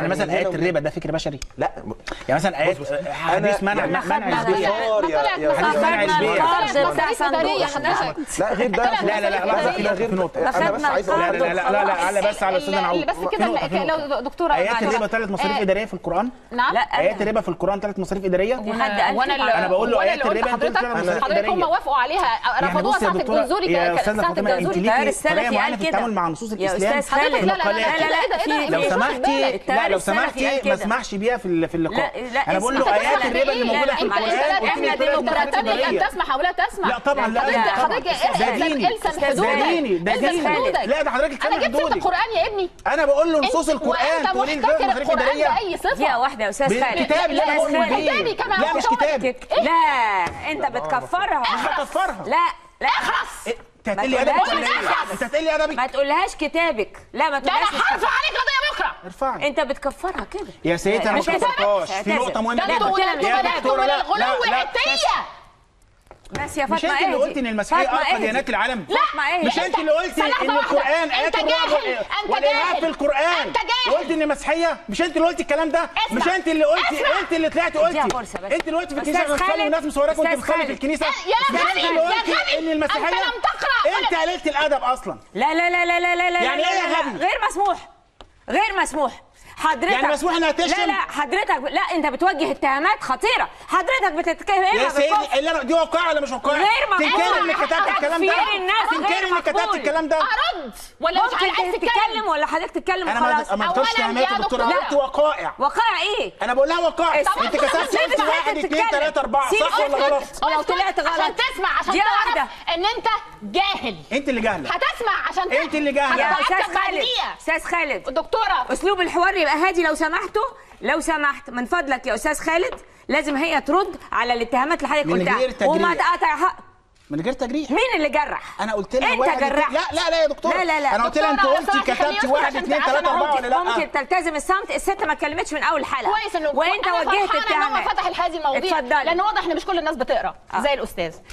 مثلا من ايات هنا الربا ده فكر بشري لا يعني مثلا ايات حديث منع إحنا منع خدنا البيع اختصار يا يا حديث منع أستاذ. البيع القرض بتاع صندوق لا غير ده لا لا لا لحظه في نقطه في نقطه انا بس أخدنا عايز لا اقول لا لا لا لا على بس على استاذ اللي نعود بس في كده نقطة، في لو نقطة. دكتوره ايات معلش. الربا ثلاث مصاريف آه، اداريه في القران نعم لا ايات الربا في القران ثلاث مصاريف اداريه في حد قال وانا كده؟ اللي أنا بقول له وأنا آيات اللي قلت الربا أنت حضرتك قلت لنا حضرتك هم إدارية. وافقوا عليها يعني رفضوها بص يا ساعه دكتوره الجنزوري يا كانت استاذه ساعه فاطمه انت الجنزوري التيار ليكي السلفي طريقه معينه قال في كده. التعامل مع نصوص يا الاسلام أستاذ خالد. لا، لا، لا، لا لا لا إيه ده، في إيه ده، لو مش واخد سمحتي بالك. التيار لا لو السلفي قال سمحتي كده. ما اسمحش بيها في ال- في اللقاء لا، لا، انا بقول له اسمح. ايات لا، الربا اللي لا، موجوده لا، في انت القران احنا قلت لي ثلاث مصاريف ديمقراطيه ان اداريه تسمح او لا تسمح لا طبعا لا حضرتك لا حضرتك ده الزم ديني الزم أستاذ ده حدودك ديني ده الزم ديني حدودك لا ده حضرتك انا كلام جبت سيره حدودي القران يا ابني انا بقول له نصوص انت- القران وانت تقولي لي ثلاث محتكر مصاريف القران اداريه باي صفه دقيقة واحدة يا أستاذ خالد بالكتاب اللي انا لا، بؤمن لا، بيه كتابي كمان، لا مش كتابك. كتابي لا أنت بتكفرها مش بكفرها لا لا اخرس انت هتقلي ما ادبك تقولهاش ولا ايه؟ أخرس. انت هتقلي ادبك ما تقولهاش كتابك لا ما ده انا تقولهاش هرفع عليك قضيه بكره ارفعني انت بتكفرها كده يا سيدي انا ما مش كتابك. كفرتهاش في اعتذر. نقطه مهمه ده لا، انتوا قلت لها انتوا يا بداتوا دكتورة، من لا، الغلو لا، لا. والعتيه بس يا مش فاطمة انت اللي اهدي. قلتي ان المسيحيه فاطمة ارقى اهدي. ديانات العالم فاطمة اهدي. مش انت اللي قلتي لحظة ان واحدة. القران انت ايات الرعب جاهل. وال- انت والارهاب جاهل. في القران انت جاهل. قلت ان المسيحيه مش انت اللي قلتي الكلام ده اسمع. مش انت اللي قلتي اسمع. انت اللي طلعتي اديها قلتي فرصة بس. انت اللي قلتي في الكنيسه أستاذ بتصلي خالد. والناس مصوراك وانت أستاذ بتصلي في خالد. الكنيسه يا مش انت غبي، اللي يا قلتي غبي. ان المسيحيه انت لم تقرأ انت قللت الادب اصلا لا لا لا لا لا لا لا يعني لا ايه يا لا لا. غبي؟ غير مسموح غير مسموح حضرتك يعني مسموح انها تشتم؟ لا لا حضرتك لا انت بتوجه اتهامات خطيره حضرتك بتتكلم يا سيدي اللي انا دي واقعه ولا مش واقعه؟ غير مقبول. تنكري انك كتبت الكلام ده تكفير الناس تنكري غير انك كتبت مقبول. الكلام ده ارد ولا مش عايز ممكن تتكلم تتكلم ولا حضرتك تتكلم انا وخلاص ما ما قلتش أولاً اتهامات يا يا دكتوره دكتورة. قلت وقائع وقائع ايه انا بقول لها وقائع طب انت أنت كتبت ليه قلت بتحب واحد اثنين تتكلم؟ ثلاثه اربعه سيب صح ولا اسكت. غلط؟ ولو اسكت طلعت غلط. عشان تسمع عشان دقيقة تعرف واحدة. ان انت جاهل انت اللي جاهله هتسمع عشان تعرف. انت اللي جاهلة. يا هتتأكد استاذ بعد خالد دقيقة. استاذ خالد دكتوره اسلوب الحوار يبقى هادي لو سمحتوا لو سمحت من فضلك يا استاذ خالد لازم هي ترد على الاتهامات اللي حضرتك من قلتها غير تجريح. وما تقاطعها من غير تجريح مين اللي جرح انا قلت لها انت واحد اتنين- جرحت لا لا لا يا دكتور لا لا لا انا قلت لها انت دكتورة، قلتي لو سمحتي خليني كتبتي أسكت واحد عشان اثنين عشان ثلاثه اربعه ممكن, ولا لا ممكن تلتزم الصمت الست ما اتكلمتش من اول حلقه كويس انه وانت أنا وجهت فرحانة ان هو اتهامات فتح هذه المواضيع اتفضلي. لان واضح ان مش كل الناس بتقرا زي الاستاذ